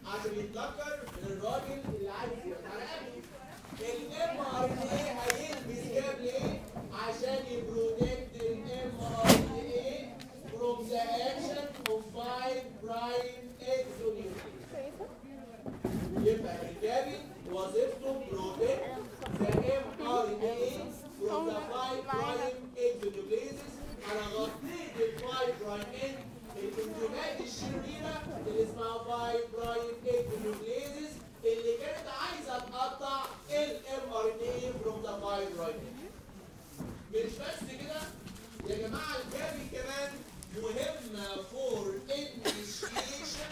عشان يتذكر من الراجل اللي عايز يبقى على قبله الام ار ان اي هيلبس كاب ليه؟ عشان يبروتكت الام ار ان اي from the action of 5 prime exonuclease يبقى الكابي وظيفته بروتكت the mRNA from the 5 prime exonucleases انا غطيت ال 5 prime end الانزيمات الشريره اللي اسمها 5 prime exonucleases اللي كانت عايزه تقطع ال mRNA from the 5 prime end مش بس كده يا جماعه الكابي كمان مهم فور initiation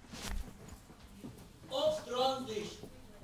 of translation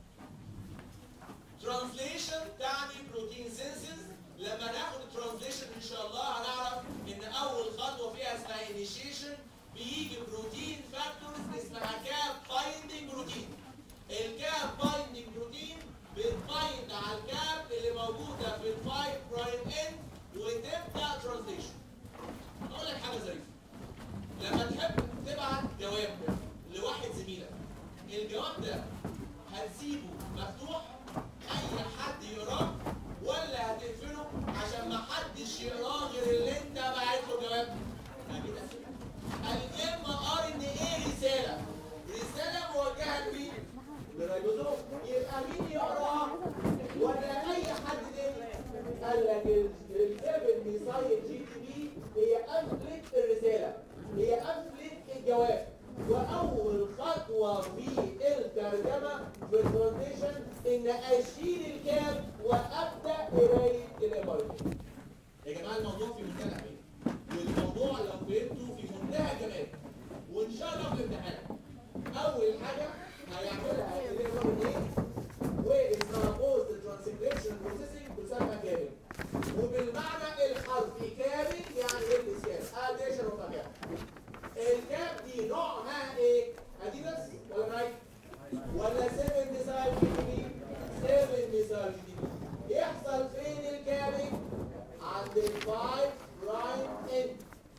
translation تعني بروتين سينسز لما ناخد الترانزليشن ان شاء الله هنعرف ان اول خطوه فيها اسمها initiation بيجي بروتين فاكتورز اسمها كاب بايندينج بروتين الكاب بايندينج بروتين بتبايند على الكاب اللي موجوده في الفايف برايم اند وتبدا ترانزليشن اقول لك حاجه ظريفه لما تحب تبعت جواب لواحد زميلك الجواب ده هتسيبه مفتوح اي حد يقراه ولا هتقفله عشان ما حدش يقراه غير اللي انت باعت له جواب اكيد الام ار ان ايه رساله رساله موجهه لمين للريبوزوم يبقى مين يقراها ولا اي حد تاني قال لك السيفن ميثايل جي تي بي هي قفله الرساله هي قفله الجواب واول خطوه في الترجمه في الترانزيشن ان اشيل الكاب وابدا قرايه الامارات يا جماعه الموضوع في منتهى الاهميه والموضوع لو فهمته في منتهى الجمال وان شاء الله في الامتحان اول حاجه هيعملها الامارات واسمها بوست ترانسكريبشن بروسيسنج تسمى كامل وبالمعنى الحرفي كامل يعني الاسكان اديشن اوف كامل الكاب دي نوعها ايه؟ اديداس ولا نايك؟ ولا 7 ميثايل جي دي بي؟ 7 ميثايل جي دي بي يحصل فين الكابينج؟ عند ال 5 برايم اند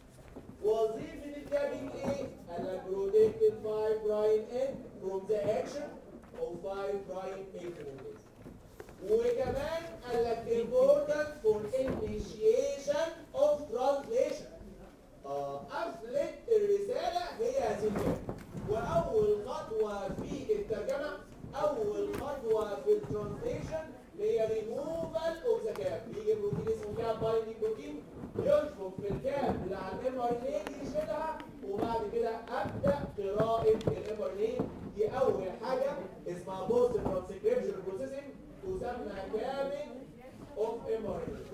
وظيفة الكابينج ايه؟ انا بروتكت ال 5 برايم اند from the action of 5 برايم اند وكمان قال لك important for initiation of translation آه، قفلة الرسالة هي هذه الكلمة وأول خطوة في الترجمة أول خطوة في الترانزليشن هي ريموفال اوف ذا كاب بيجي بروتين اسمه كاب بايندينج بروتين يشبك في الكاب اللي على الام ار ان اي دي يشيلها وبعد كده ابدا قراءه الام ار ان اي دي اول حاجه اسمها بوست ترانسكريبشن بروسيسنج تسمى كابينج اوف ام ار ان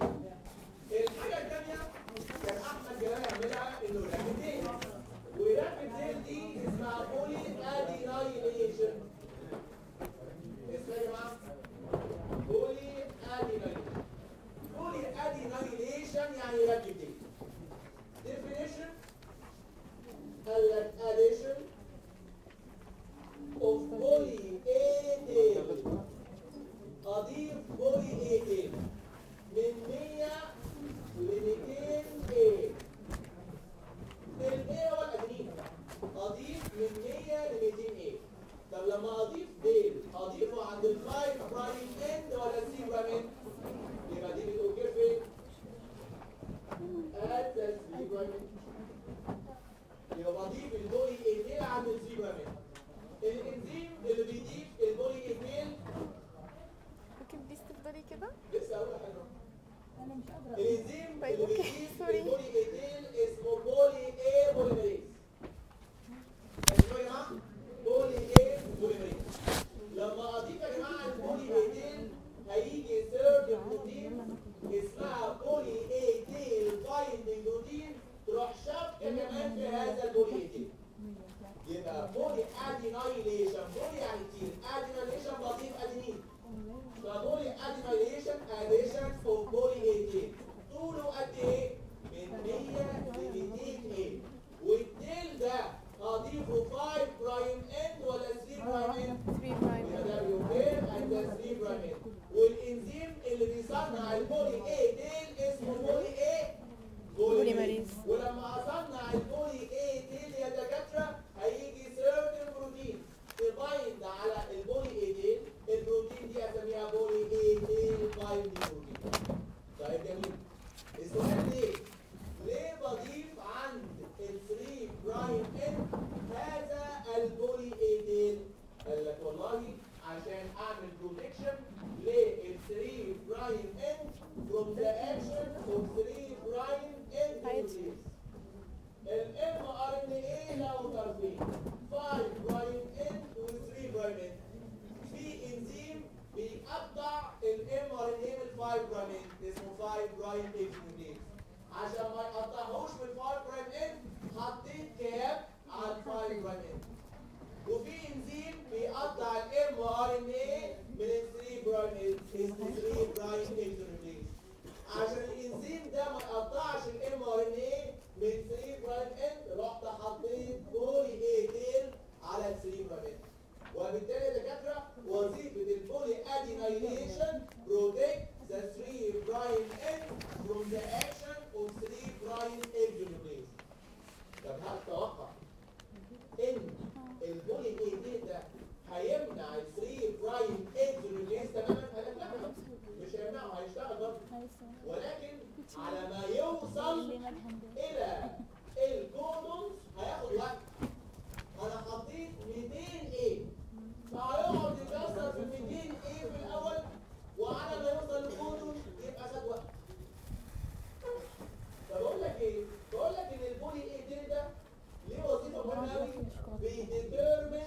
الحاجة الثانية كان أحمد جلال يعملها إنه يركب إيه؟ ويركب له طرفين 5 برايم ان و 3 برايم ان في انزيم بيقطع الام ار ان اي من 5 برايم ان اسمه 5 برايم اكسنتيز عشان ما يقطعهوش من 5 برايم ان حطيت كاب على ال 5 برايم ان وفي انزيم بيقطع الام ار ان اي من ال 3 برايم اسمه 3 برايم اكسنتيز عشان الانزيم ده ما يقطعش الام ار ان اي من 3 برايم ان رحت حطيت بولي اي تيل على ال 3 برايم ان وبالتالي يا دكاتره وظيفه البولي ادينايليشن بروتكت ذا 3 برايم ان from the action of 3 برايم اكزونوكليز طب هل تتوقع ان البولي اي تيل ده هيمنع ال 3 برايم اكزونوكليز تماما؟ قال لك لا مش هيمنعه هيشتغل برضه ولكن على ما يوصل الى الكودونز هياخد وقت انا حطيت 200 ايه فهيقعد يكسر في 200 ايه في الاول وعلى ما يوصل للكودون يبقى خد وقت فبقول لك ايه بقول لك ان البولي ايه دي ده ليه وظيفه مهمه قوي بيديترمن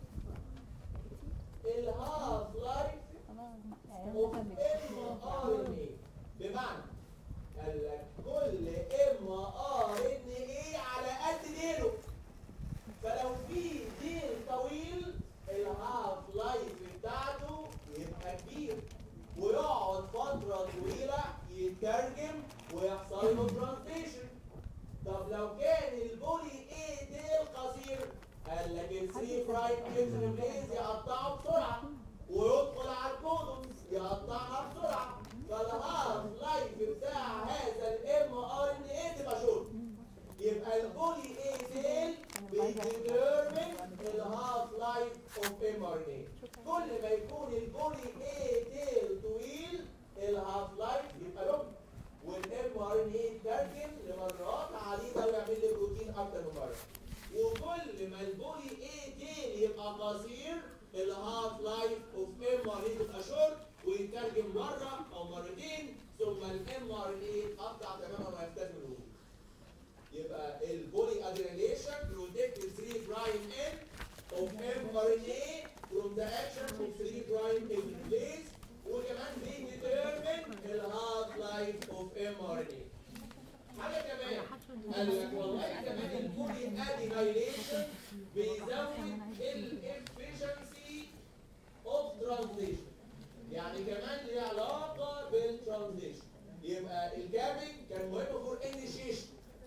الهاف لايف اوف ام ار ان ايه بمعنى قال لك كل ام ار ان ايه على قد ديله فلو في ديل طويل الهاف لايف بتاعته يبقى كبير ويقعد فترة طويلة يترجم ويحصل له ترانزيشن طب لو كان البولي ايه ديل قصير قال لك ال 3 برايم انترفيز يقطعه بسرعة ويدخل على الكودونز يقطعها بسرعة فالهاف لايف بتاع هذا الام ار ان ايه تبقى شورت يبقى البولي اي تيل بيديترمن الهاف لايف اوف ام ار ان اي كل ما يكون البولي اي تيل طويل الهاف لايف يبقى لونج والام ار ان اي يترجم لمرات عديده ويعمل لي بروتين اكتر من مره وكل ما البولي اي تيل يبقى قصير الهاف لايف اوف ام ار ان تبقى شورت ويترجم مره او مرتين ثم الام ار ان اي يتقطع تماما ويختفي من الوجود يبقى البولي ادرينيشن protect the 3 prime end of mRNA from the action of 3 prime nuclease وكمان بيديترمن الهاف لايف اوف mRNA حاجه كمان قال لك والله كمان البولي ادينايليشن بيزود الافشنسي اوف ترانزيشن يعني كمان ليه علاقه بالترانزيشن يبقى الكابنج كان مهم فور انيشيشن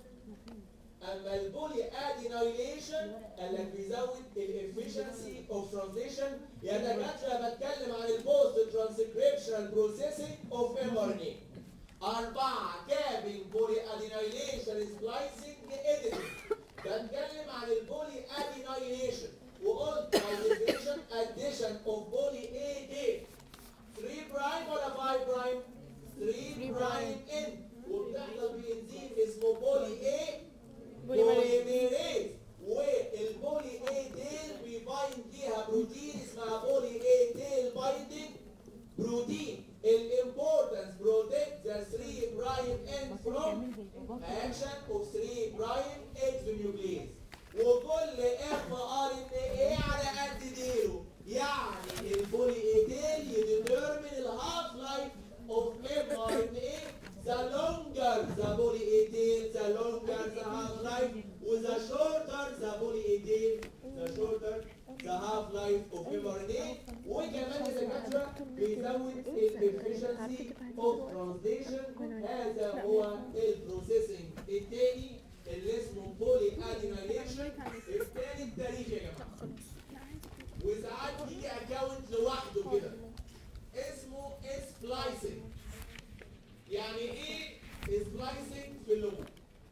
اما البولي ادينايليشن قال لك بيزود الافشنسي اوف ترانزيشن يا دكاتره بتكلم عن البوست ترانسكريبشنال بروسيسنج اوف ام ار ان اي أربعة كابين بولي ادينايليشن سبلايسنج اديتنج بتكلم عن البولي ادينايليشن وقلت مايليزيشن اديشن اوف بولي اي دي 3 برايم ولا 5 برايم 3 برايم ان وبتحصل بانزيم اسمه بولي اي بوليميريز والبولي اي تيل بيبايند ليها بروتين اسمها بولي اي تيل بايندنج بروتين الامبورتنس بروتكت ذا 3 برايم اند فروم اكشن اوف 3 برايم اكزونيوكليز وكل اف ار ان ايه على قد ديله يعني البولي اي تيل يديترمن الهاف لايف اوف اف ار ان ايه the longer the polyethylene, the longer the half-life, with the shorter the polyethylene, the shorter the half-life of mRNA, وكمان الدكاترة بيزود الافشنسي of translation هذا هو البروسيسنج التاني اللي اسمه بولي ادينايليشن التاني التاريخ يا جماعة وساعات يجي اكونت لوحده كده اسمه سبلايسنج يعني ايه سبلايسنج في اللغه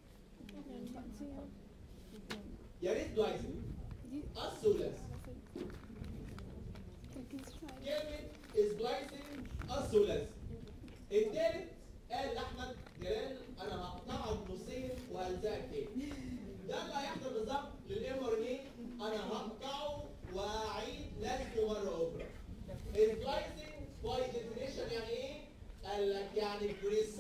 يا ريت سبلايسنج الثلاث كلمه سبلايسنج الثلاث الثالث قال لاحمد جلال انا هقطعه بنصين وهلزقك تاني ده اللي هيحصل بالظبط للام ار ان انا هقطعه واعيد لزقه مره اخرى سبلايسنج باي ديفينيشن يعني ايه؟ قال لك يعني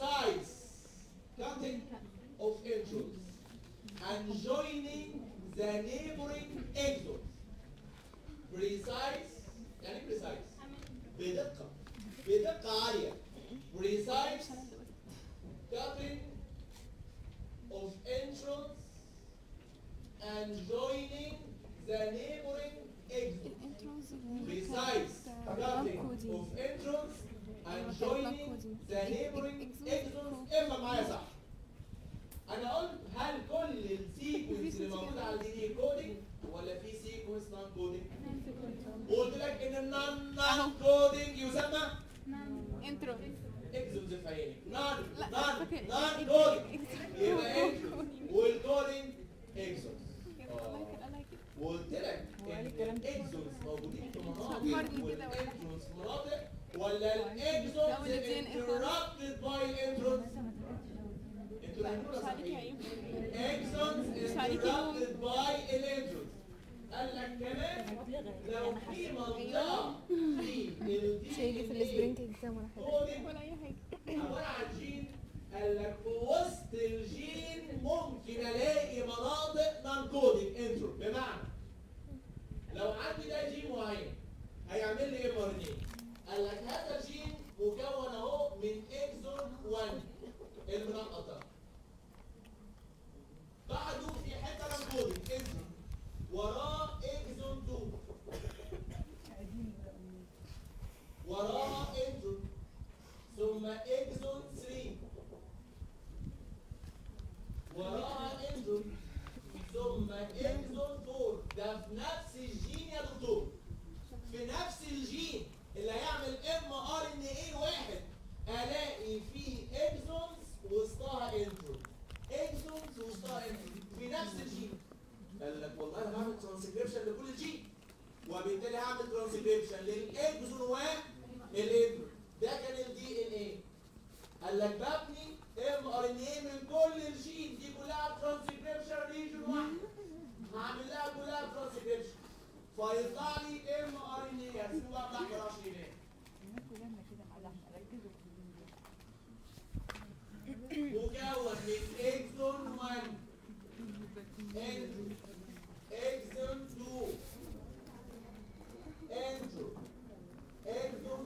precise cutting of inches and joining the the neighboring exons precise يعني precise بدقة بدقة عالية precise cutting of entrance and joining the neighboring exons precise cutting of entrance and joining the neighboring exons افهم معايا صح انا قلت هل كل السيكونس اللي موجود على الدي دي كودينج ولا في سيكونس نون كودينج قلت لك ان النون نون كودينج يسمى انترو اكزونز في عينك نون لا، نون فاكر. نون كودينج يبقى اكزونز والكودينج اكزونز وقلت لك ان الاكزونز موجودين في مناطق والاكزونز في مناطق ولا الاكزونز interrupted by الانترونز انتوا هتقولوا مش عليك يا صحيح ايمن exons مش عليك يا ماما. interrupted by electrons قال لك كمان لو في منطقة في مش هيجي في ال السبرينج اكزام ولا حاجه coding ولا اي حاجه عبارة عن جين قال لك في وسط الجين ممكن الاقي مناطق نون كودنج انترو بمعنى لو عندي ده جين معين هيعمل لي ام ار ان قال لك هذا الجين مكون اهو من اكزون 1 المنقط ده بعده في حته نون كودنج انترو وراه اكزون 2 وراها انترو ثم اكزون 3 وراها انترو ثم اكزون 4 ده في نفس الجين يا دكتور في نفس الجين اللي هيعمل ام ار ان ايه واحد الاقي فيه اكزونز وسطها انترو اكزونز وسطها انترو في نفس الجين قال لك والله انا بعمل ترانسكريبشن لكل الجين وبالتالي هعمل ترانسكريبشن للاكزون والانترو ده كان الدي ان ايه قال لك ببني ام ار ان ايه من كل الجين دي كلها ترانسكريبشن ريجن واحد هعمل لها كلها ترانسكريبشن فيطلع لي ام ار ان ايه هسيبه بقى بتاع 24 هناك مكون من اكزون 1 انترو اكزون 2 انترو اكزون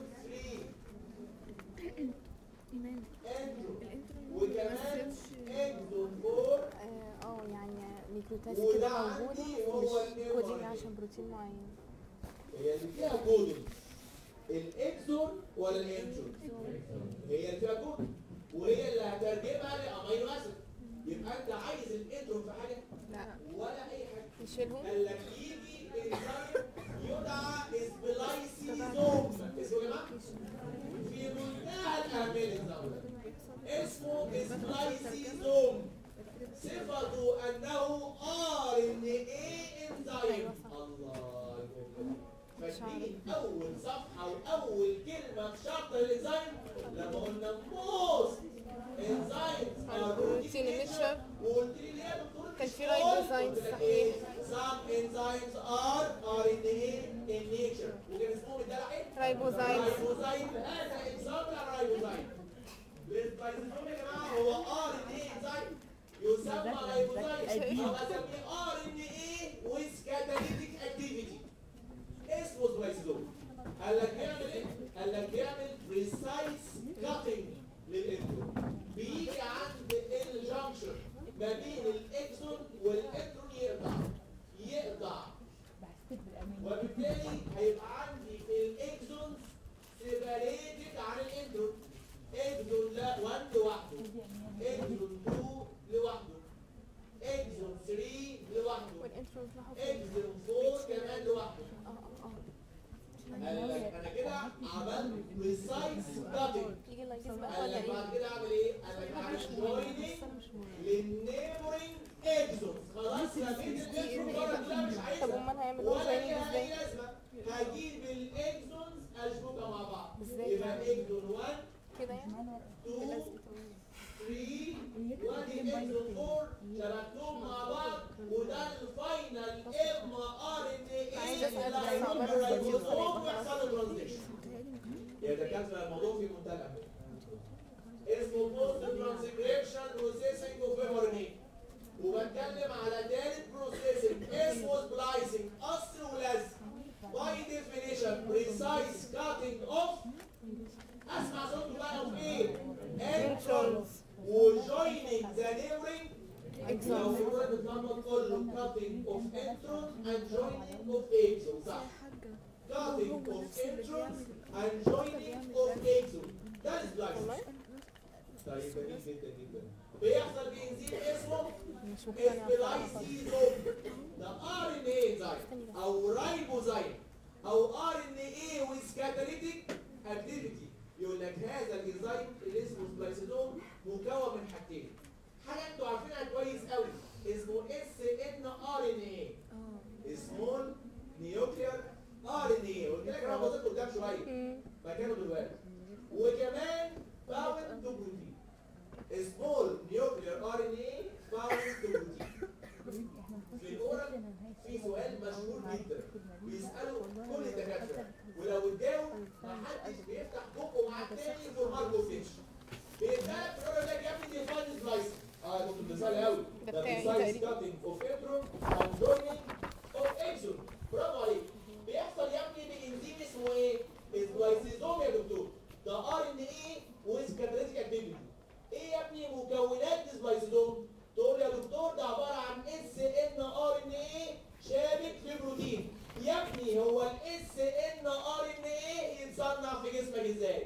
3 ايمان انترو الانترو وكمان اكزون 4 اه آه، يعني نيوكليوتايد وده كده عندي موجوده هو مش النيو كودينج RNA. عشان بروتين معين هي اللي فيها كودنج الاكزون ولا الانترون هي اللي فيها كودنج وهي اللي هترجمها لامينو اسيد يبقى انت عايز الانترون في حاجه لا ولا اي حاجه نشيلهم قال لك يجي انزيم يدعى سبلايسيزوم اسمه يا جماعه في منتهى الاهميه الانزيم ده. اسمه سبلايسيزوم صفته انه ار ان اي انزيم الله يكرمك. فاكرين اول صفحه واول كلمه في شابتر الانزيم لما قلنا موست انزيمز ار بروتين ميكشر. وقلت لي ليه يا دكتور كان في مش رايت all؟ ديزاين قلت لك صحيح. إيه؟ some enzymes are RNA in nature وكان اسمهم الدلع ايه؟ رايبوزايم رايبوزايم هذا اكزامبل على رايبوزايم الرايبوزايم يا جماعه هو ار ان اي انزيم يسمى رايبوزايم او اسميه ار ان اي with catalytic activity اسمه سبلايسيزوم قال لك بيعمل ايه؟ قال لك بيعمل precise cutting للانترون بيجي عند الجنكشن ما بين الاكسون والانترون يقطع يقطع وبالتالي هيبقى عندي الاكسون سيباريتد عن الانترون اكسون لا 1 لوحده اكسون 2 لوحده اكسون 3 لوحده والانترو راحوا فين؟ اكسون 4 كمان لوحده اه اه اه قال لك انا كده عملت بريسايز كاتنج يجي اللايكس بقى قال ولا لك ايه؟ بعد كده اعمل ايه؟ قال لك اعمل جويننج بس أنا مش مهم. للنيبرنج اكسونز خلاص رميت الانترون بره كده مش طب عايزها امال هيعملوا ولا جويننج ليها ازاي؟ اي لازمه هجيب الاكسونز اشبكها مع بعض ازاي يبقى يعني؟ اكسون 1 كده يعني؟ 2 3 وادي اكسون 4 شبكتهم مع بعض وده الفاينل ام ار ان اي عايزة أسأل اللي بس هيروح عقبال الريبوزوم ما ويحصل له ترانزيشن يا دكاتره الموضوع في منتهى الاهميه اسمه بوست ترانسكريبشن بروسيسنج اوف ام ار ان اي وبتكلم على تالت بروسيسنج اسمه سبلايسنج قص ولزق باي ديفينيشن بريسايز كاتنج اوف اسمع صوته بقى اوف ايه؟ انترونز وجويننج ذا نيورنج لو في الولد بتلخبط كله كاتنج اوف انترون اند جويننج اوف اكسون صح cutting of entrance and joining of exon ده السبلايس طيب جميل جدا جدا بيحصل بانزيم اسمه سبلايسيزوم ده ار ان اي انزيم او رايبوزايم او ار ان اي with catalytic activity يقول لك هذا الانزيم اللي اسمه سبلايسيزوم مكون من حاجتين حاجه انتوا عارفينها كويس قوي اسمه اس ان ار ان اي سمول نيوكلير ار ان اي قلت لك انا بصيت قدام شويه مكانه دلوقتي وكمان باوند تو بروتين سمول نيوكلير ار ان اي باوند تو بروتين في الاورال في سؤال مشهور جدا بيسالوا كل الدكاتره ولو اتجاوب محدش بيفتح بقه مع التاني في الماركو فيش بيسالك في الاورال ده يا ابني ديفاين سلايس اه كنت بتسال قوي ده ده بتاعي سلايس تقريبا. كاتنج اوف انترو اند جويننج اوف اكسون برافو عليك بيحصل يا ابني بانزيم اسمه ايه؟ الجلايسيزوم يا دكتور ده ار ان ايه ويز كاتاليتيك اكتيفيتي ايه يا ابني مكونات الجلايسيزوم؟ تقول يا دكتور ده عباره عن اس ان ار ان ايه شابك في بروتين يا ابني هو الاس ان ار ان ايه يتصنع في جسمك ازاي؟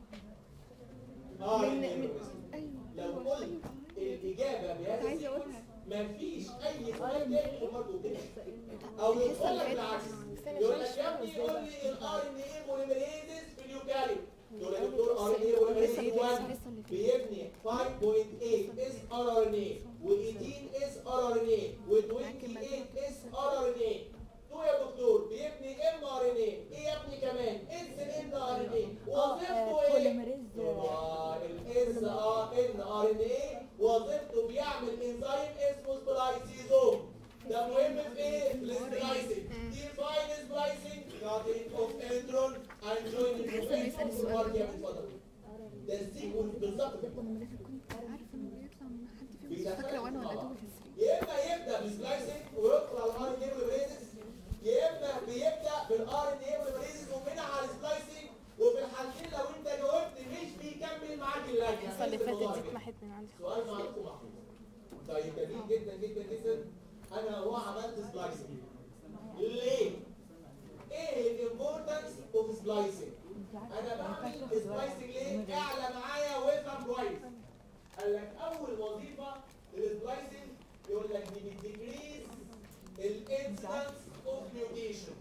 ار ان ايه لو قلت الاجابه بهذا السيكونس مفيش اي سؤال تاني في المرض وكده او يقول لك بالعكس يقول لك يا ابني قول لي الار ان ايه موليمريزز في اليوكاريوت تقول يا دكتور ار ان ايه موليمريزز 1 بيبني 5.8 اس ار ار ان ايه و18 اس ار ار ان ايه و28 اس ار ار ان ايه تو يا دكتور بيبني ام ار ان ايه ايه يا ابني كمان اس ان ار ان ايه وظيفته ايه؟ الاس ار ان ار ان ايه وظيفته بيعمل انزيم اسمه سبلايسيزوم ده مهم في ايه؟ في السبلايسنج ديفاين سبلايسنج كاتنج اوف انترون اند جويننج اوف انترون في المارك يا اتفضل ده السيكونس بالظبط كده عارفه انه بيطلع من حد فيهم مش فاكره وانا ولا دوبي في السرير يا اما يبدا بسبلايسنج ويدخل على الار ان اي والريزز يا اما بيبدا بالار ان اي والريزز ومنها على السبلايسنج وفي الحالتين لو انت جاوبت مش بيكمل معاك اللجنه الحصه اللي فاتت دي اتمحت من عندي سؤال معروف ومحفوظ طيب جميل جدا جدا جدا انا هو عملت سبلايسنج ليه؟ ايه الامبورتنس اوف سبلايسنج؟ انا بعمل سبلايسنج ليه؟ اعلى معايا وافهم كويس قال لك اول وظيفه للسبلايسنج يقول لك دي بتديكريز الانسيدنس اوف ميوتيشن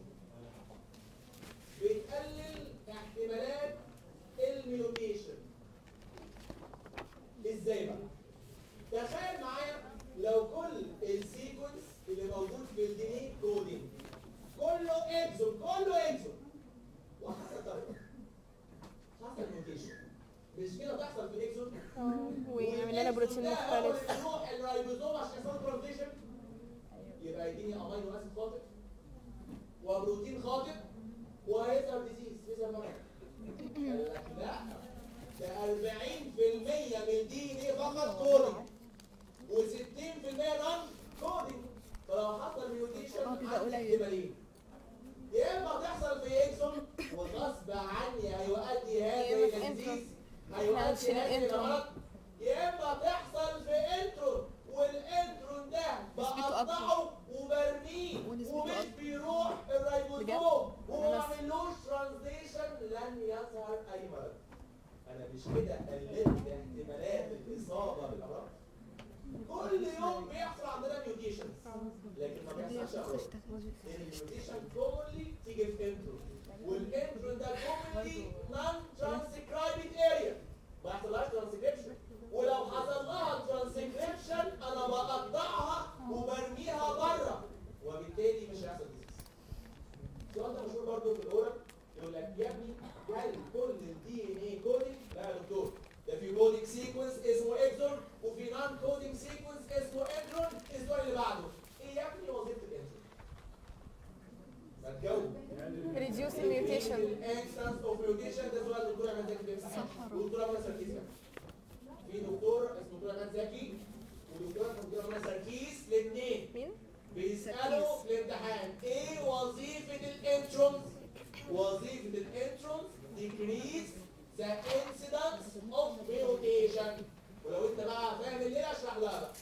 بتقلل احتمالات الميوتيشن ازاي بقى؟ تخيل معايا لو كل السيكونس اللي موجود في الجنين كودينج كله اكزون كله اكزون وحصل طريقه حصل ميوتيشن مش كده تحصل في الاكزون ويعمل لنا بروتين مختلف يروح الرايبوزوم عشان يحصل ترانزيشن يبقى يديني امينو اسيد خاطئ وبروتين خاطئ وهيظهر ديزيز يظهر مرض قال لك لا ده 40% من الدي ان ايه فقط كودينج و60% نون كودينج فلو حصل ميوتيشن اه بيبقى عندي قليل. احتمالين يا اما تحصل في اكسون وغصب عني هيؤدي يا هذا إما الى في انترون. ديزيز احنا هيؤدي عندنا هذا الى انترون. مرض يا اما تحصل في انترون والانترون ده نسبته أكتر. بقطعه وبرميه ونسبته ومش أكتر. بيروح الريبوزوم بجد؟ وما أنا بس- بعملوش ترانزيشن لن يظهر اي مرض انا مش كده قللت احتمالات الاصابه بالامراض كل يوم بيحصل عندنا ميوتيشنز لكن ما بيحصلش امراض لان الميوتيشن كومنلي تيجي في انترو والانترو ده كومنلي نون ترانسكرايبد اريا ما يحصلهاش ترانسكريبشن ولو حصل لها ترانسكريبشن انا بقطعها وبرميها بره وبالتالي مش هيحصل ديزيز السؤال ده مشهور برضه في الاورال يقول لك يا ابني هل كل الدي ان اي كودنج لا يا دكتور ده في كودنج سيكونس اسمه اكزون وفي نون كودنج سيكونس اسمه انترون السؤال اللي بعده ايه يا ابني وظيفه الانترون؟ ما تجاوب reduce mutation الانستنس اوف ميوتيشن ده سؤال الدكتور احمد زكي بيمسحه والدكتور احمد سركيز كمان في دكتور اسمه دكتور احمد زكي ودكتور اسمه دكتور احمد سركيز وظيفة الانترونز decrease the incidence of mutation ولو انت بقى فاهم الليلة اشرح لها بقى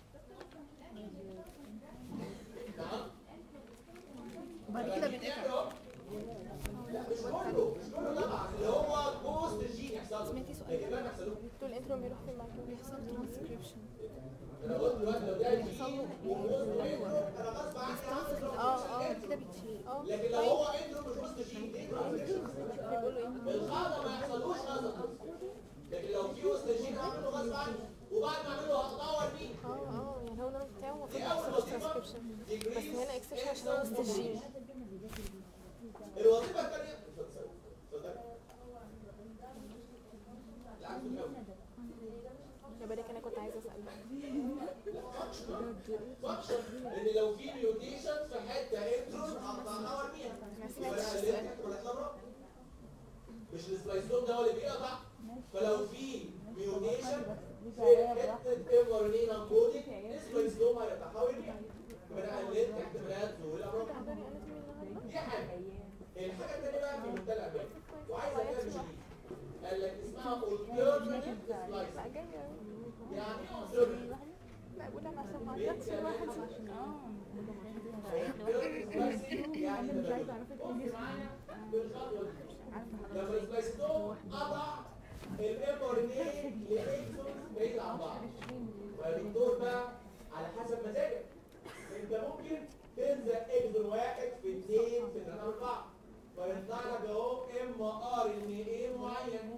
نعم وبعد كده بيتقطع لا مش كله مش كله طبعا اللي هو بوست الجين يحصل له سمعتي سؤال؟ لكن ما يحصلوش طول الانترو بيروح في المكتوب بيحصل ترانسكريبشن انا قلت دلوقتي لو ده جين وبوست انترو انا غصب عني هعمل اه اه transcription. كده بتشيل اه لكن لو هو انترو مش بوست جين ليه transcription؟ بيقولوا ايه القاعده ما يحصلوش نظر لكن لو في وسط جين هعمله غصب عني وبعد ما اعمله هقطعه وارميه اه اه يعني هو النمط بتاعه المفروض دي ما اول يحصلش وظيفه ترانسكريبشن بس decrease هنا اكسبشن عشان هو وسط الجين الوظيفه الثانيه اتفضل اتفضل لا عارف الأول. يا بالك انا كنت عايزه اسال بقى فانكشن ان لو في ميوتيشن في حته انترون قطعناها وارميها ما يبقى سمعتش أنا السؤال قلت ولا اتلخبط؟ مش السبايسوم ده هو اللي بيقطع فلو في ميوتيشن في حته ام ار ان اي انكودنج السبايسوم هيقطعها ويرميها يبقى انا قللت احتمالات ظهور الامراض حضري انا في النهارده دي حاجه الحاجه الثانيه بقى في منتهى الامان وعايز اتكلم شديد قال لك اسمها alternative لا splicing جايه يعني ايه alternative؟ لا بقول انا عشان ما عيطش الواحد يعني بص معايا بالخطوه دي لما السبايسوم قطع الام ار ان اي لاكسونز بعيد عن بعض فالدكتور بقى على حسب مزاجك انت ممكن تلزق اكسون واحد في اثنين في ثلاثه اربعه فيطلع لك اهو ام ار ان اي معين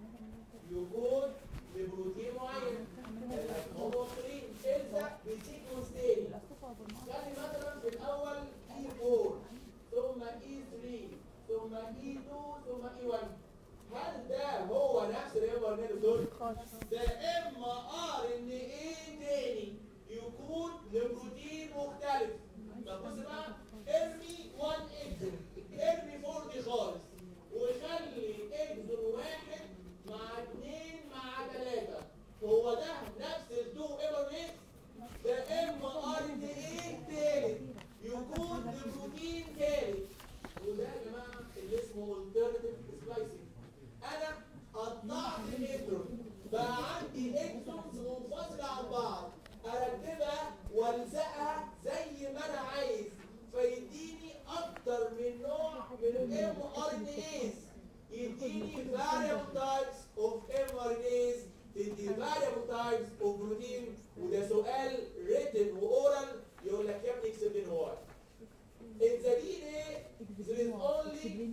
يكون ببروتين معين هم واخدين الزق بسيكونس تاني يعني مثلا في الاول اي 4 ثم اي 3 ثم اي 2 ثم اي 1 هل ده هو نفس الام ار ان اي دكتور؟ ده ام ار ان اي تاني يكون لبروتين مختلف طب بص بقى ارمي 1 اكزون ارمي 40 خالص وخلي اكزون واحد مع اثنين مع ثلاثة هو ده نفس الدو ام ار ان ده ام ار ان اي تالت يكون لبروتين تالت وده يا جماعه اللي اسمه alternative splicing انا قطعت الانترون بقى عندي اكسونز منفصله عن بعض اركبها والزقها زي ما انا عايز فيديني اكتر من نوع من الام ار ان ايز يديني variable types of mRNAs تدي variable types of protein وده سؤال written واورال يقول لك يا ابني اكسب لي هو In the DNA, there is only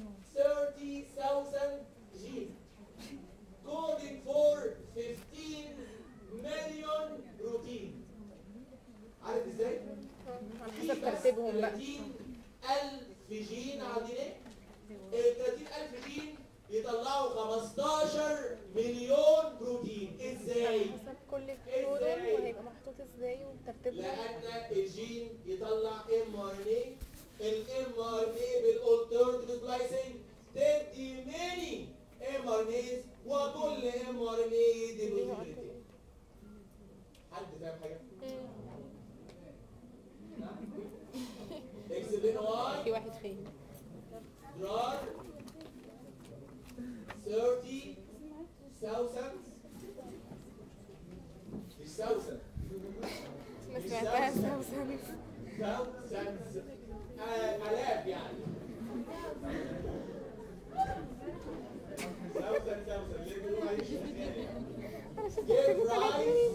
30,000 genes coding for 15 million protein. عارف ازاي؟ على في حسب بس ترتيبهم بقى 30000 جين على الدي ال 30000 جين يطلعوا 15 مليون بروتين ازاي؟ على حسب كل كودون وهيبقى محطوط ازاي وترتيبهم لان الجين يطلع ام ار ان اي الام ار ان اي بالالترناتيف سبلايسنج تدي ميني ام ار ان ايز وكل ام ار ان اي يدي بروتين حد فاهم حاجه؟ اكسب لنا واي في واحد فين drug 30 thousands مش thousand ما سمعتهاش سوسن thousands آه، آلاف يعني thousand thousand اللي بيقولوا عليه شغال. give rise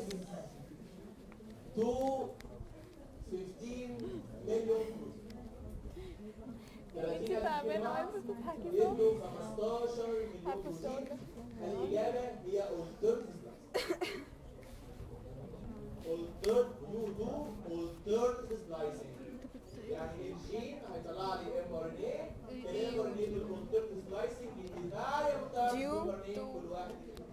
to 15 million انت تعبانه عايزه تضحكي صح؟ يدوا 15 مليون عارفه السؤال بروتين ده الإجابة هي alternative alternative you do alternative splicing يعني الجين هيطلع لي ام ار ان اي الام ار ان اي بالالترناتيف سبلايسنج يدي variable types Due of RNA to- كل واحد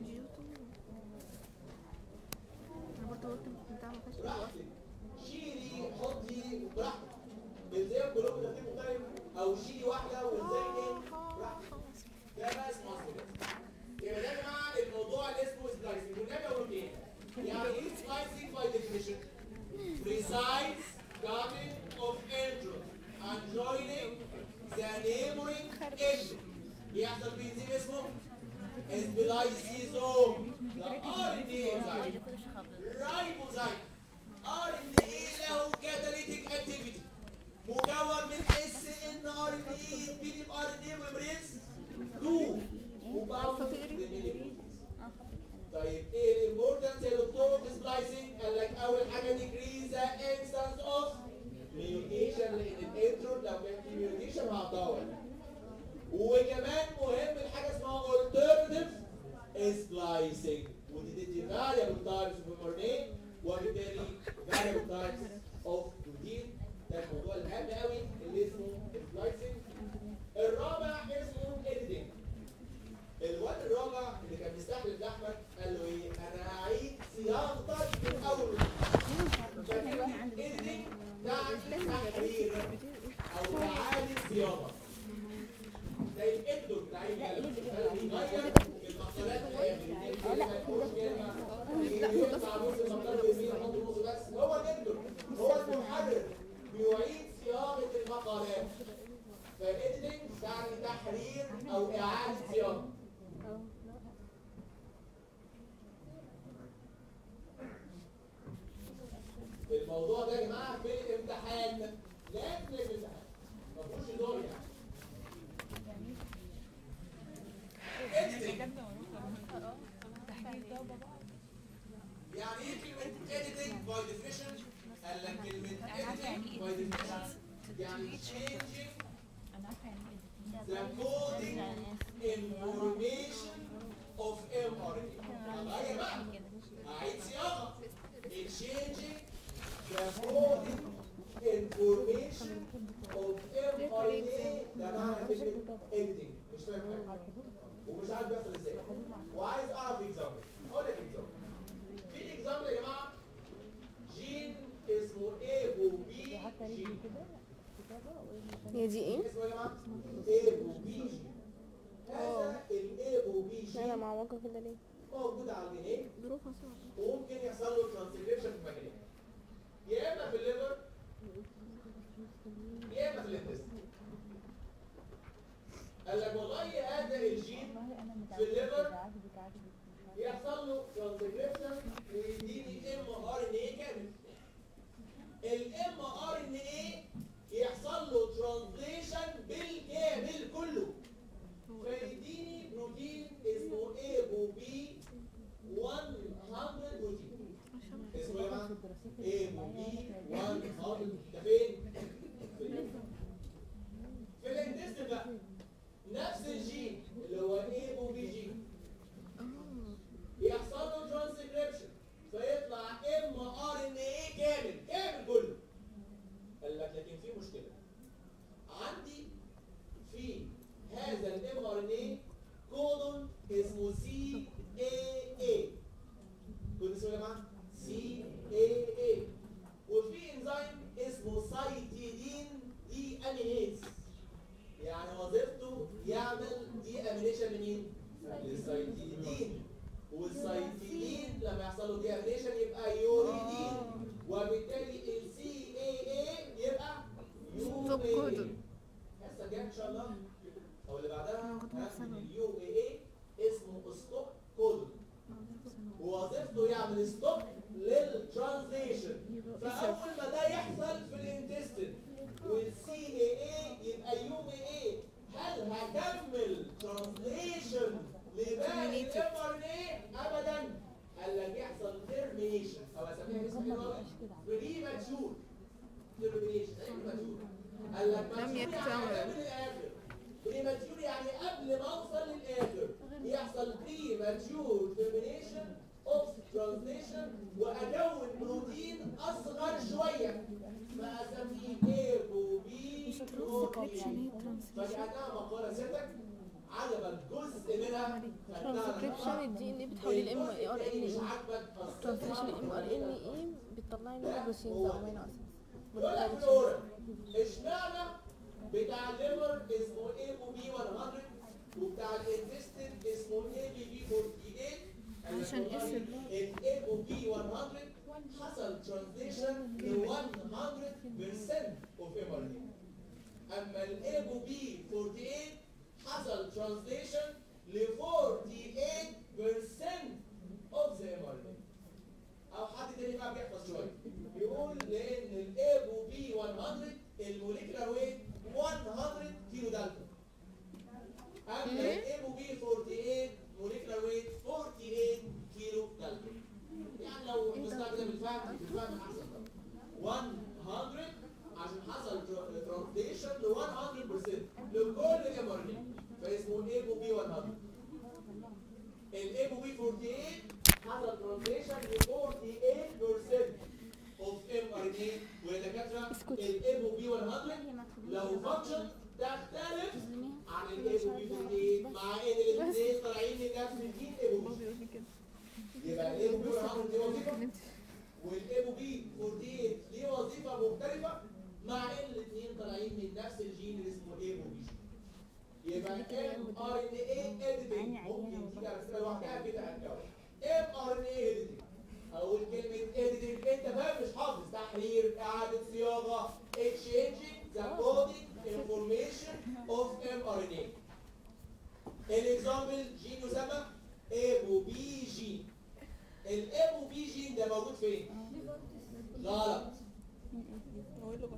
انا برضه قلت بتاع ما فيهاش براحتك شيلي حطي براحتك ازاي كلهم ترتيب مختلف او شيلي واحده وازاي ايه براحتك ده بقى اسمه اصل يبقى ده يا جماعه الموضوع اللي اسمه سبلايسنج والنبي اقول ايه؟ يعني ايه سبلايسنج باي ديفينيشن؟ precise cutting of entrance and joining the neighboring end يحصل في انزيم اسمه سبلايسيزوم ده ار ان اي انزيم رايبوزايم ار ان اي له كاتاليتيك اكتيفيتي مكون من اس ان ار ان اي يتبني بار ان اي ويبريز 2 وباوند طيب ايه الامبورتنس يا دكتور في سبلايسنج؟ قال لك اول حاجه ديكريز ذا انستنس اوف ميوتيشن لان الانترو لو كان في ميوتيشن هتدور وكمان مهم الحاجه اسمها alternative splicing ودي تدي variable types of mRNA وبالتالي variable types of protein ده الموضوع الهام قوي اللي اسمه splicing الرابع اسمه editing الواد الرابع اللي كان بيستحمل احمد قال له ايه انا هعيد صياغتك من اول فكلمه editing تعني تحرير او اعاده صياغه زي الادلو بتاع الكلام بيغير المقالات الاخر لا يقطع نص المقال بيمين يحط نص بس هو الادلو هو المحرر بيعيد صياغه المقالات فالاديتنج تعني تحرير او اعاده صياغه الموضوع ده يا جماعه في الامتحان لازم في الامتحان ما فيهوش هزار يعني editing يعني ايه كلمة editing by definition؟ قال لك كلمة editing by definition يعني changing the coding information of mRNA. غير بقى هعيد صياغة changing the coding information of mRNA ده معنى كلمة editing مش فاهم حاجة ومش عارف بيحصل ازاي وعايز اعرف اكزامبل اقول لك اكزامبل في اكزامبل يا جماعه جين اسمه اي او بي جين هي دي ايه؟ اسمه يا جماعه اي او بي جين هذا الاي او بي لا جين معوجة كده ليه؟ موجود على الجنين ظروفها صعبة وممكن يحصل له ترانسكريبشن في مكانين يا اما في الليفر يا اما في الانتستين قال لك والله هذا الجين في الليفر يحصل له ترانسكريبشن ويديني ام ار ان اي كامل الام ار ان اي يحصل له ترانسليشن بالكامل كله فيديني بروتين اسمه اي او بي 100 بروتين اسمه ايه بقى؟ اي او بي 100 ده فين؟ في الليفر. في الانتستين بقى نفس الجين اللي هو اي او بي جين يحصل له ترانسكريبشن فيطلع ام ار ان اي كامل كامل كله قال لك لكن في مشكله عندي في هذا الام ار ان اي كودون اسمه سي اي اي كود اسمه يا جماعه سي اي اي وفي انزيم اسمه سايتيدين دي امينيز يعني وظيفته يعمل دي امينيشن لمين؟ للسايتيدين والسايتيدين لما يحصل له دي امينيشن يبقى يوريدين وبالتالي السي اي اي يبقى ستوب يو كودون. الحصه الجايه ان شاء الله او اللي بعدها موجود معاك هاخد ثانوي. اليو اي اي اسمه ستوب كودون ووظيفته يعمل ستوب للترانزليشن فاول ما ده يحصل في الانتستين والسي اي اي يبقى يو اي اي هل هكمل ترانزليشن لباقي الام ار ان اي ابدا قال لك يحصل ترمينيشن او اسميها اسم بريماتشور ترمينيشن قال لك لم ماتشور يعني يكتمل. قبل الاخر بريماتشور يعني قبل ما اوصل للاخر يحصل بريماتشور ترمينيشن اوف ترانزليشن واكون بروتين اصغر شويه فاسميه اي او بي بروتين فجعلناها مقاله سيادتك عجبك جزء منها ترانسكريبشن الدي ان اي بتحولي الام اي ار ان مش اي عاجبك ترانسليشن الام ار ان اي بتطلعي منه بروتينز او امينو اسيدز يقول لك في الاورال اشمعنى بتاع الليفر اسمه اي او بي 100 وبتاع الانتستين اسمه اي بي بي 48 عشان اسم. الاي او بي 100 حصل ترانزليشن ل 100% اوف ام ار اما الاي او بي 48 حصل ترانسليشن ل 48% of the mRNA او حد تاني بقى بيحفظ شويه بيقول لان الاي او بي 100 الموليكولار ويت 100 كيلو دالتون اما الاي او بي 48 موليكولار ويت 48 كيلو دالتون يعني لو المصطلح كده بالفهم بالفهم احسن طبعا 100 عشان حصل ترانسليشن ل 100% لكل ام ار فاسمه اي او بي 100 الاي او بي 48 حصل ترانسليشن ل 48% اوف ام ار ان اي ويا دكاتره الاي او بي 100 لو فانكشن تختلف عن الاي او بي 48 مع ان الاثنين طالعين من نفس الجين اي او هو بي بيقول لي كده يبقى الاي او بي 100 دي وظيفه والاي او بي 48 ليه وظيفه مختلفه مع ان الاثنين طالعين من نفس الجين اللي اسمه اي او بي يبقى ام ار ان اي اديتنج ممكن تيجي على فكره لوحدها كده هتجاوب ام ار ان اي اديتنج اقول كلمه اديتنج انت بقى مش حافظ تحرير اعاده صياغه exchanging the coding information of mRNA الاكزامبل جين يسمى ابو بي جين الابو بي جين ده موجود فين؟ غلط بقول له بقى.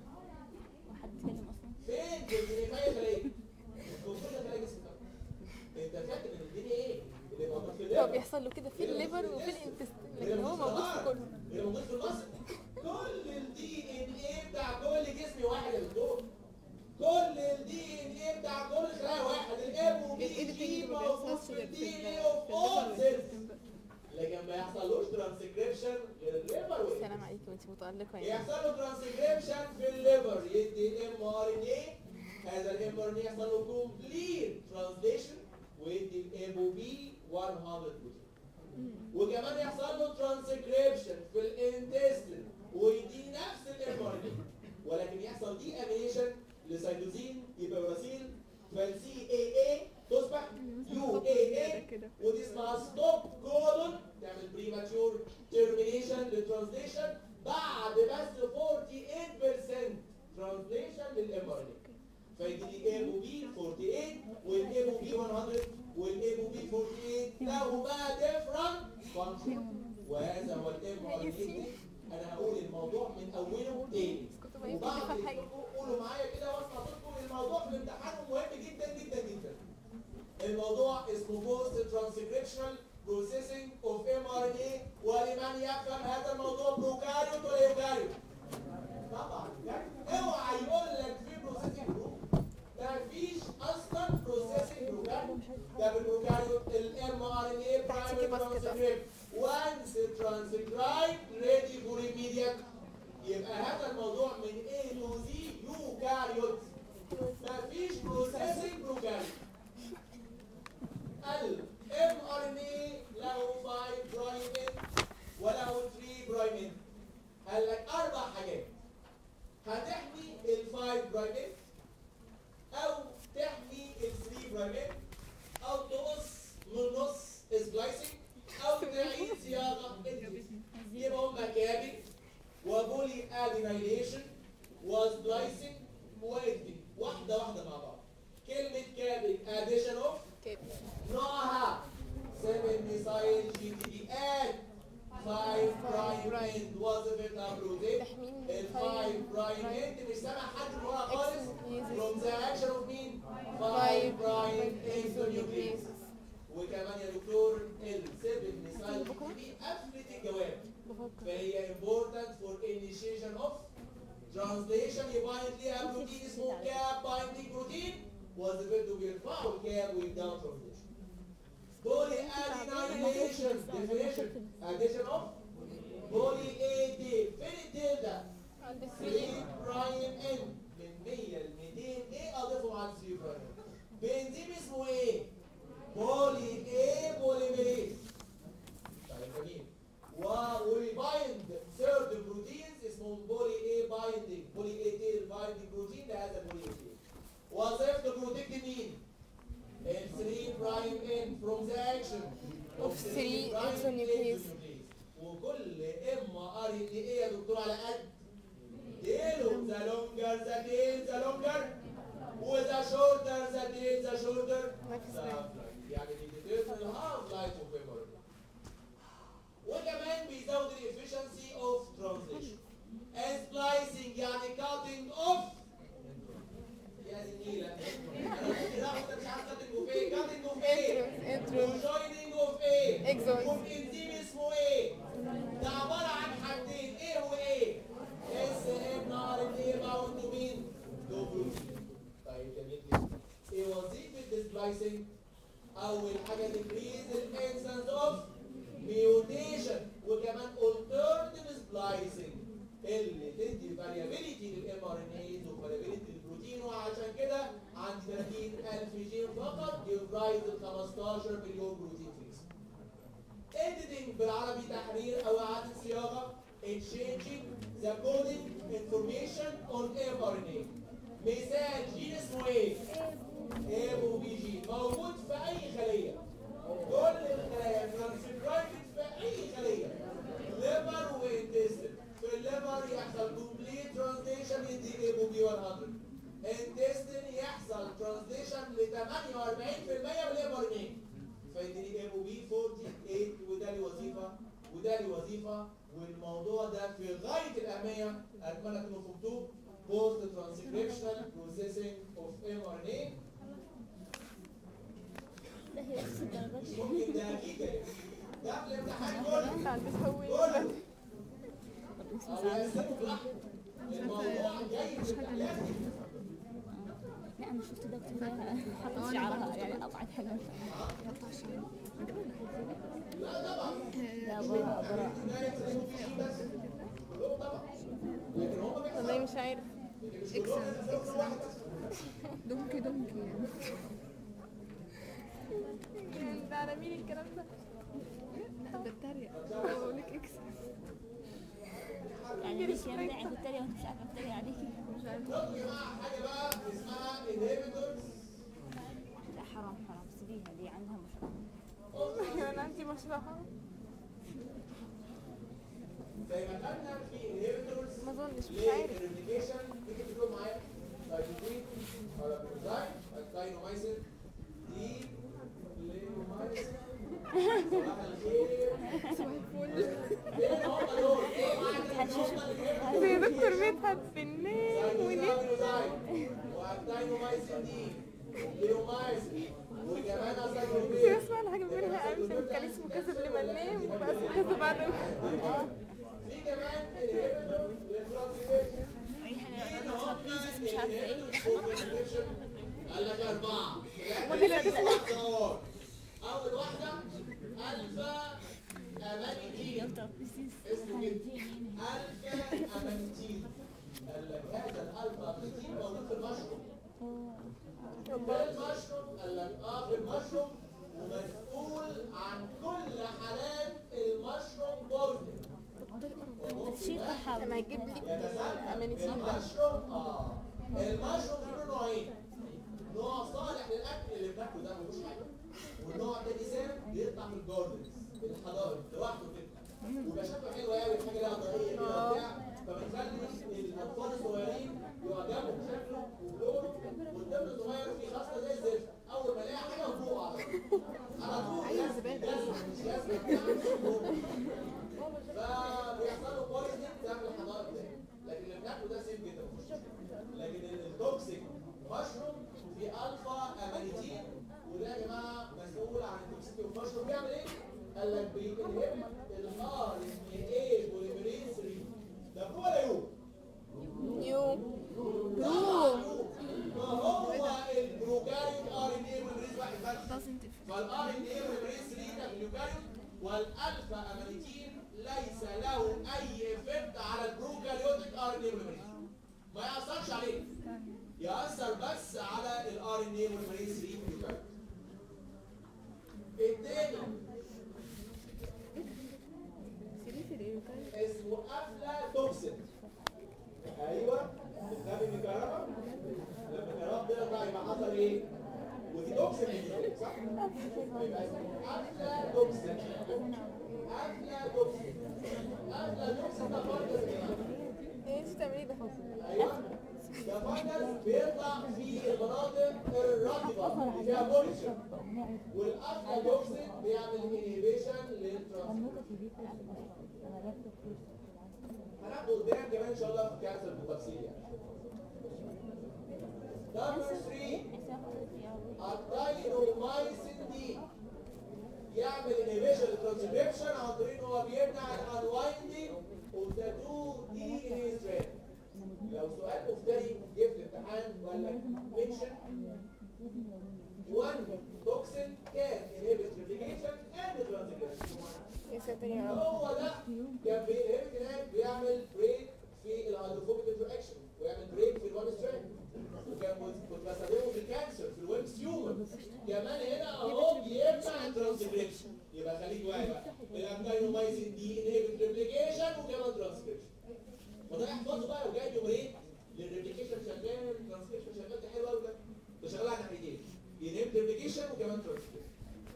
حد اتكلم اصلا فين في الجنيفاية خلية؟ موجودة خلايا جسم طبعا. انت فاكر ان الدنيا ايه؟ اللي موجود في هو الليفر بيحصل له كده في الليفر وفي الانتستين لكن هو موجود في كله اللي موجود في المصل كل الدي ان ايه بتاع كل جسم واحد يا دكتور كل الدي ان ايه بتاع كل خلايا واحد الاب وبي الايديتنج جي ما موجود بيحصلش في غير في الدي ان ايه ال- اوف في اول الليفر سيلز والانتستين بقى. لكن ما يحصلوش ترانسكريبشن غير الليفر والإنتستين. السلام عليكم انت متألقة يعني يحصل له ترانسكريبشن في الليفر يدي ام ار ان اي هذا الام ار ان اي يحصل له كومبليت ترانسليشن ويدي الام او بي 100 بروتين وكمان يحصل له ترانسكريبشن في الانتستين ويدي نفس الام ار ان اي ولكن يحصل دي امينيشن لسيتوزين يبقى براسيل فالسي اي اي تصبح يو اي اي كده ودي اسمها ستوب كولون تعمل بريماتشور تيرمينيشن للترانسليشن بعد بس 48% ترانسليشن للام ار ان فيدي لي ام او بي 48 والام او بي 100 والام او بي 48 لهما ديفرنت فانكشن وهذا هو الام ار ان انا هقول الموضوع من اوله تاني كنت بقيت وبعض بفهم حاجة منكم قولوا معايا كده واسمع صوتكم الموضوع في الامتحان مهم جدا جدا جدا الموضوع اسمه بوست ترانسكريبشنال بروسيسنج اوف ام ار ان اي ولمن يفهم هذا الموضوع بروكاريوت ولا يوكاريوت؟ طبعا اوعى يقول لك في بروسيسنج جروب ما فيش اصلا بروسيسنج بروكاريوت ده بالبروكاريوت الام ار ان اي تحتيكي بس كده. برايمري وانس ترانسكرايب ريدي فور immediate يبقى هذا الموضوع من A to Z يوكاريوت مفيش بروسيسنج بروكاريوت ال mRNA له 5 برايم end وله 3 برايم end قال لك اربع حاجات هتحمي ال 5 برايم end او تحمي ال 3 برايم end او تقص من نص سبلايسنج او تعيد صياغه يبقى هم كابل وبولي ادينايليشن وسبلايسنج وإدمنج واحده واحده مع بعض كلمه كابل اديشن اوف نوعها 7 ميثايل جي تي بي اد 5 برايم اند وظيفتها بروتين تحميل ال 5 برايم اند مش سامع حد من ورا خالص from the action of مين 5 برايم exonucleases وكمان يا دكتور ال 7 ميثايل جي تي بي قفلت الجواب بفكر فهي important for initiation of translation يبايند ليها بروتين اسمه كاب بايندينج بروتين وظيفته بيرفعوا الكاب ويبداوا translation بولي ادينايليشن definition addition of بولي اي دي فين الديل ده؟ عند 3 3 برايم ان من 100 ل 200 ايه اضيفه مع 3 برايم بنزيم اسمه ايه؟ بولي اي بوليميريز طيب جميل و- ويبايند ثيرد بروتينز اسمهم بولي اي بايندينج بولي اي تيل بايندينج بروتين لهذا البولي اي تيل وظيفته بروتكت مين؟ ال 3 برايم ان فروم ذا اكشن Of three exonuclease. وكل ام ار ان ايه يا دكتور على قد ديله ذا لونجر ذا تيل ذا لونجر وذا شورتر ذا ديت ذا شورتر Life is ذا life. يعني بيديترمن الهاف لايف اوف ميموري وكمان بيزود الافشنسي اوف ترانزليشن سبلايسنج يعني كاتنج اوف يا دي النيلة انا كنت باخد مش عارف كاتنج اوف ايه كاتنج اوف ايه انترو وجويننج اوف ايه Exons. وانزيم اسمه ايه ده عباره عن حاجتين ايه وايه اس ام ار ان ايه باوند تو مين تو بروتين طيب جميل جدا ايه وظيفه السبلايسنج اول حاجه تكريز الانسنس اوف ميوتيشن وكمان alternative splicing اللي تدي variability للام ار ان ايز وفاريابيليتي للبروتين وعشان كده عند 30000 جين فقط يفرايز ال 15 مليون بروتين في الجسم. editing بالعربي تحرير او اعاده صياغه exchanging the coding information on mRNA مثال جين اسمه ايه؟ ابو بي جي موجود في اي خليه كل الخلايا ترانسكرايبد في اي خليه ليفر وانتستين في الليفر يحصل كومبليت ترانزليشن يدي ابو بي 100 انتستين يحصل ترانزليشن ل 48% بالام ار فيديني ابو بي 48 وده لي وظيفه وده لي وظيفه والموضوع ده في غايه الاهميه اتمنى تكونوا فهمتوه بوست ترانسكريبشنال بروسيسنج اوف ام ار ان اي ده هي نفس الدرجات ممكن ده اكيد يعني. ده في الامتحان كله عندي تهوي كله او يقسموا براحته الموضوع جاي في الامتحان لا انا شفت دكتور حطت شعرها يعني قطعت حاجه لا طبعا لا برا برا ده يكسبوا فيه بس كلهم طبعا لكن هم بيحصلوا والله مش عارف مش كلهم بيحصلوا كل واحد بس دونكي دونكي يعني ده على مين الكلام ده؟ لا بتريق بقول لك اكس يعني مش يمنع كنت اتريق وانت مش عارفه اتريق عليكي مش عارفه ناخد يا جماعه حاجه بقى اسمها inhibitors لا حرام حرام سيبيها دي عندها مشروع ايوه انا عندي مشرحه زي ما خدنا في inhibitors ما اظنش مش عارف للريبليكيشن تيجي تقول معايا لايكوبين بارابيزاين اكتاينومايسين دي ليومايسين صباح الخير فين هم دول؟ ايه معنى ان هم اللي زي دكتور مدحت فنان ونجم سايكلوزامينوزاين واكتاينومايسين دي ليومايسين وكمان بس اسايكلوبين اسمع الحاجه بيقولها امس كان اسمه كذب لما ننام وبقى اسمه كذب بعد ما في كمان inhibitor للترانسكريبشن اي حاجه ترابيزيس مش عارفه ايه قال لك أربعة ولا أول واحدة ألفا أمانيتين ترابيزيس اسمه كده ألفا أمانيتين قال لك هذا الألفا أمانيتين موجود في المشروم في المشروم قال لك اه في المشروم ومسؤول عن كل حالات المشروم بوردر تفشيخ حاول لما يجيب لي يتسلسل أمانيتين ده. المشروم اه المشروم في منه نوعين نوع صالح للاكل اللي بناكله ده ملوش حاجه والنوع التاني سام بيطلع في الجاردنز الحدائق لوحده كده ويبقى شكله حلو قوي حاجه لها ضريه كده وبتاع فبنخلي الاطفال الصغيرين يعجبوا بشكله ولونه والطفل الصغير فيه خاصه زي الزفت اول ما يلاقي حاجه يفوق على طول على طول أيوة، لازم زبادي. لازم مش لازم فبيحصلوا بويزنج بتعمل الحدائق ده لكن اللي بناكله ده سيف جدا مفيش مشكلة. لكن التوكسيك مشروم في الفا امانيتين وده يا جماعه مسؤول عن التوكسيك والمشروم بيعمل ايه؟ قال لك بينهب الار ان اي بوليميريز 3 ده هو ولا يو؟ يو فهو البروكاريوت ار ان اي بوليميريز واحد بس doesn't differ فالار ان اي بوليميريز 3 ده في اليوكاريوت والالفا امانيتين ليس له اي افكت على البروكاريوتيك ار ان اي بوليميريز ما ياثرش عليه ياثر بس على الار ان اي بوليميريز 3 في اليوكاريوت الثاني سيريفي الإيوكاي اسمه افلاتوكسين ايوه بتخافي من الكهرباء لما الكهرباء بيقطع يبقى حصل ايه؟ ودي توكسين دي صح؟ يبقى اسمه افلاتوكسين افلاتوكسين افلاتوكسين ده برضه يا جماعه ايه انت بتعملي ده ايوه ده فاينل بيطلع في المناطق الرطبه اللي فيها مونيشن والافلاتوكسين بيعمل انهبيشن للترانسبورت هناخده قدام كمان ان شاء الله في الكانسر بالتفصيل يعني نمبر 3 الداينومايسين دي يعمل انهبيشن للترانسكريبشن عن طريق ان هو بيمنع الانوايندنج اوف ذا 2 دي ان اي ستراند لو سؤال مفتري جه في الامتحان وقال لك منشن one toxin can inhibit replication and transcription يا ساتر يا رب هو ده كان بينهبت هناك بيعمل بريك في الهيدروفوبيك انتراكشن ويعمل بريك في الوان ستريند وكان كنت بستخدمه في الكانسر في الويب تيومر كمان هنا اهو بيمنع الترانسكريبشن يبقى خليك واعي بقى الانتاينومايسين دي انهبت ريبليكيشن وكمان ترانسكريبشن وده احفظه بقى وجاي يومين للريبليكيشن شغال الترانسكريبشن شغال ده حلو قوي ده ده شغال على ناحيتين ينهبت ريبليكيشن وكمان ترانسكريبشن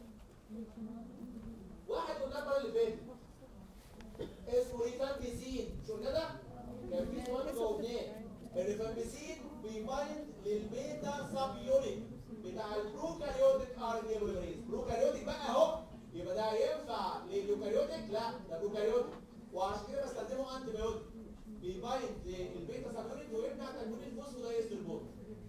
واحد قلنا المره اللي فاتت اسمه ريفامبيسين شو كده؟ كان في سؤال جاوبناه الريفامبيسين بيبايند للبيتا سب يونت بتاع البروكاريوتيك ار ان اي بوليمريز بروكاريوتيك بقى اهو يبقى ده ينفع لليوكاريوتيك لا ده بروكاريوتيك وعشان كده بستخدمه انتي بايوتيك بيبايند للبيتا سب يونت ويمنع تكوين الفوسفودايستر بوند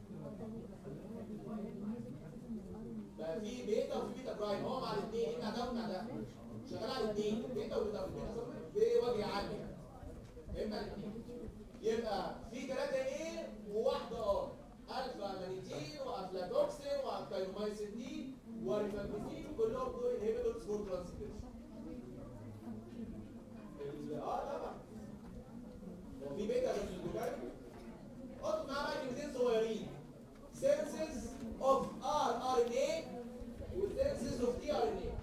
بقى في بيتا وفي بيتا برايم هو مع الاثنين يمنع ده ويمنع ده شغال على الاثنين بيتا وبيتا وبيتا بوجه عام يعني يمنع الاثنين يبقى في ثلاثة ايه وواحدة ار الفا مانيتين وافلاتوكسين وافكايرومايسين دي وريفامبيسين كلهم دول انهبيتورز فور ترانسكريبشن اه طبعا هو في بيتا غير الجلوكاري حطوا معاه بقى كلمتين صغيرين سينسز اوف ار ار ان اي وسينسز اوف تي ار ان اي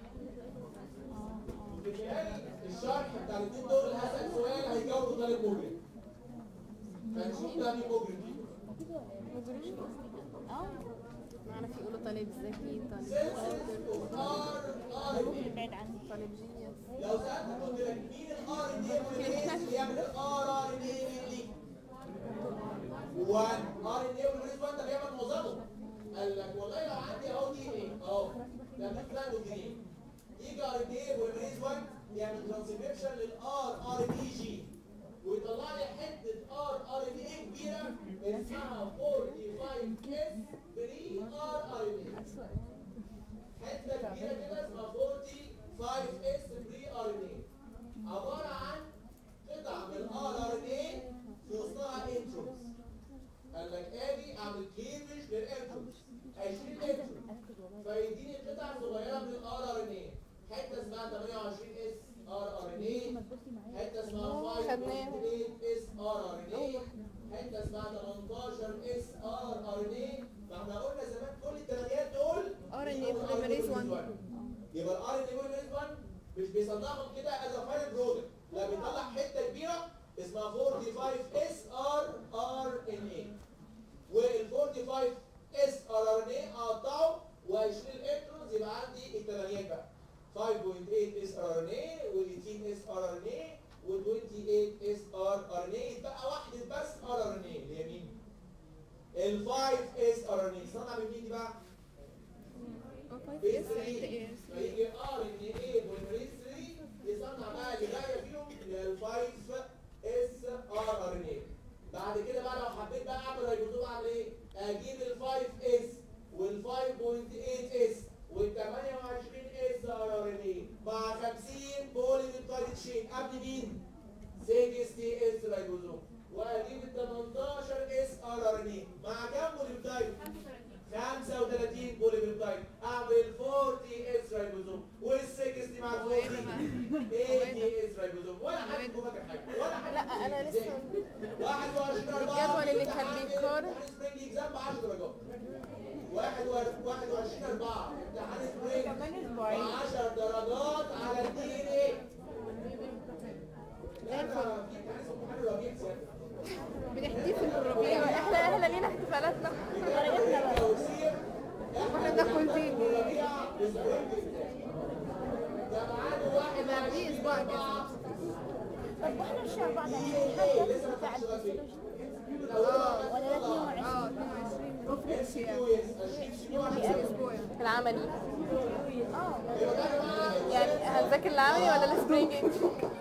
الشرح بتاع الاثنين دول هسأل سؤال هيجاوبه طالب مجرم هنشوف ده مين مجرم فيكم اه معنا في يقولوا طالب ذكي طالب سينسز اوف ار ار ان اي طالب جينيوس لو سألت قلت لك مين الار ان اي موليكيولز اللي يعمل الار ار ان اي ليه؟ 1 ار ان اي موليكيولز 1 ده بيعمل معظمه قال لك والله لو عندي اهو دي ان اي اهو ده في فلان وجرين يجي ار ان اي موليكيولز 1 يعمل ترانسكريبشن للار ار ان اي جي ويطلع لي حته ار ار ان اي كبيره اسمها 45 اس 3 ار ار ان اي حته كبيره كده اسمها 45 اس 3 ار ان اي عباره عن قطع من الار ار ان اي في وسطها انتروز قال لك ادي اعمل كليفج للانتروز هيشيل الانتروز فيديني قطع صغيره من الار ار ان اي حته اسمها 28 اس ار ار ان اي حته اسمها 5 اس ار ار ان اي حته اسمها 18 اس ار ار ان اي فاحنا قلنا زمان كل التمانيات دول RNA polymerase 1. يبقى الار ان اي بوليمريز 1 مش بيصنعهم كده از فاينل برودكت لا بيطلع حته كبيره اسمها 45 اس ار ار ان اي وال 45 اس ار ار ان اي اقطعه واشيل الالكترونز يبقى عندي الثمانيات بقى 5.8 اس ار ان اي و18 اس ار ان اي و28 اس ار ار ان اي يتبقى واحده بس ار ار ان اي اللي هي مين؟ ال 5 اس ار ان اي صنع من مين دي بقى؟ يس فيجي ار ان اي بوليمريز 3 يصنع بقى اللي جايه فيهم ال 5 اس ار ار ان اي بعد كده بقى لو حبيت بقى اعمل ريبوزوم اعمل ايه؟ اجيب ال 5 اس وال 5.8 اس وال 28 اس ار ار ان اي مع 50 بولي بيبتايد تشين قبل مين؟ 60 اس ريبوزوم واجيب ال 18 اس ار ار ان اي مع كام بولي بيبتايد؟ 35 بولي بيبتايد اعمل 40 اس ريبوزوم وال 60 مع ال 40 80 اس ريبوزوم ولا حد جوه فاكر حاجه ولا حد لا انا لسه 21 4 الجدول اللي كان بيقارن. سبرينج اكزام ب 10 درجات 21 4 امتحان سبرينج كمان اسبوعين. ب 10 درجات على الدي ان ايه لا ده في امتحان اسمه امتحان الربيع سيادة بنحتفل بالربيع احنا احنا لينا احتفالاتنا توسيع واحنا بناكل فيه الربيع سبرينج ده ميعاده 21 يبقى قبليه اسبوع كده أربعة. طب واحنا الشهر بعد دي ان ايه لسه ما اتفتحش لغايه فين اه ولا ده 22 اه 22 ريفرنس يعني قوي اسبوع العملي اه يعني هنذاكر العملي ولا السبرينج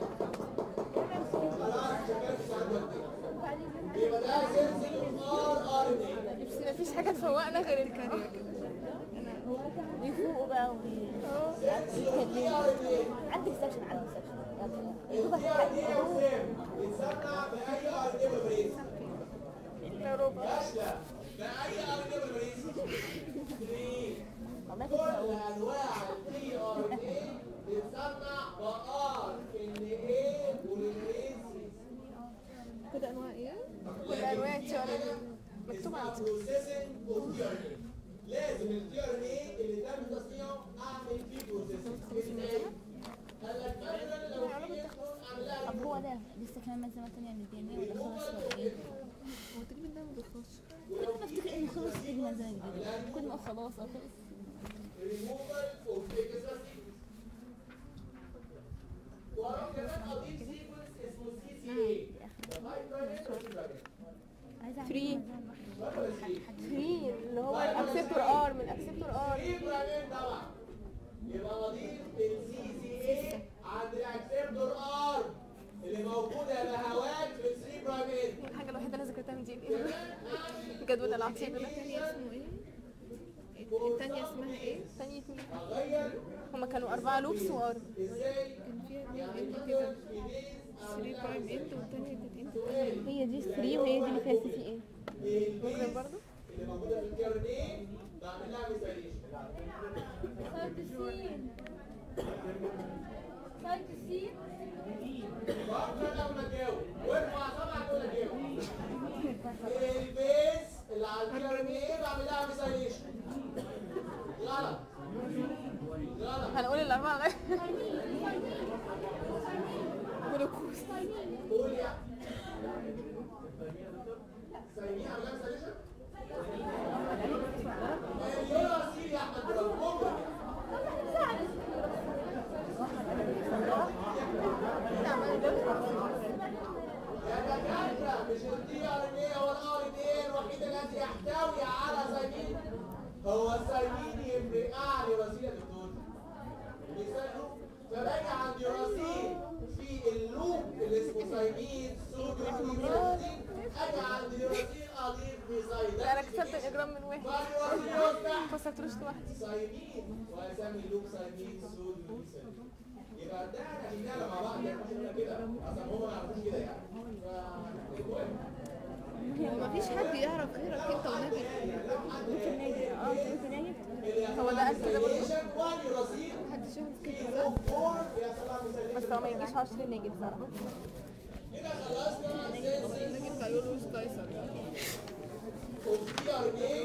يبقى ده سنسيتيف ار ار ان اي بس مفيش حاجه تفوقنا غير الكارير بيفوقوا بقى وبيتكلموا عندك سكشن عندك سكشن يلا الدي ار ان اي اكزام يتصنع باي ار ان اي بريز اوروبا فاشله باي ار ان اي بريز 3 والله كل كنت هقول انواع الدي ار ان اي بتتصنع بار ان اي بوليمريز كل انواع ايه؟ كل انواع التي ار مكتوب عندي بروسيسنج اوف دي ار ان اي لازم الدي ار ان اي اللي تم تصنيعه اعمل فيه بروسيسنج ازاي؟ قال لك مثلا لو في يدخل اعمل لها طب هو ده لسه كمان مثلا تانية من الدي ان ايه ولا خلاص ولا ايه؟ هو تقريبا ده ما بيخلصش كل ما افتكر انه خلص تجمع زي كل ما خلاص او خلص removal of extra sequence. وراهم كمان اضيف سيكونس اسمه سي سي اي عايزة اعمل Free. مثلاً حد- 3 اللي هو الاكسبتور ار من الاكسبتور ار ابراهيم طبعا يبقى اضيف السي سي اي عند الاكسبتور ار اللي موجوده بهواك في السي برايمين الحاجه الوحيده اللي ذاكرتها من دي ايه جدول العطيب ده الثانية اسمه ايه؟ الثانية اسمها ايه؟ ثانية مين اغير هما كانوا أربعة لوبس وار ازاي كان فيها اتنين اند كده 3 برايم اند والثانية كانت اند هي دي 3 وهي دي اللي فيها سي سي ايه ممكن برضه اللي موجوده في الكارنيه بعمل لها ميثايليشن فكر قبل ما تجاوب وارفع صبعك ولا تجاوب البيز اللي على الكارنيه بعمل لها ميثايليشن غلط غلط هنقول الأربعة لغاية جلوكوز قول يا سايبين على ميثايليشن اليوراسيل يا احمد برافو يا دكاترة مش الدي ار ان ايه هو الار ان ايه الوحيد الذي يحتوي على سايمين هو السايمين يفرق اه اليوراسيل يا دكتور بيسألوا فباجي عند يوراسيل في اللوب اللي اسمه سايمين صوديوم ديفلوتين اجي عند يوراسيل اضيف ميثايل أنا كسبت الإجرام من واحد فاليوراسيل يفتح ما كسبتلوش لوحدي سايمين واسمي اللوب سايمين صوديوم ديفلوتين يبقى ده احنا بنتكلم مع بعض يعني مش هنقول كده اصل هم ما يعرفوش كده يعني فالمهم هو مفيش حد يعرف غيرك انت ونبي ممكن ناجي اه ممكن ناجي هو ده قال كده برضه واليوراسيل محدش يعرف في كده لوب فور يا سلام بس هو ما يجيش هشتري ناجي بصراحة كده خلصنا سينسز نجيب بيولوجي قيصر اوف دي ار ان ايه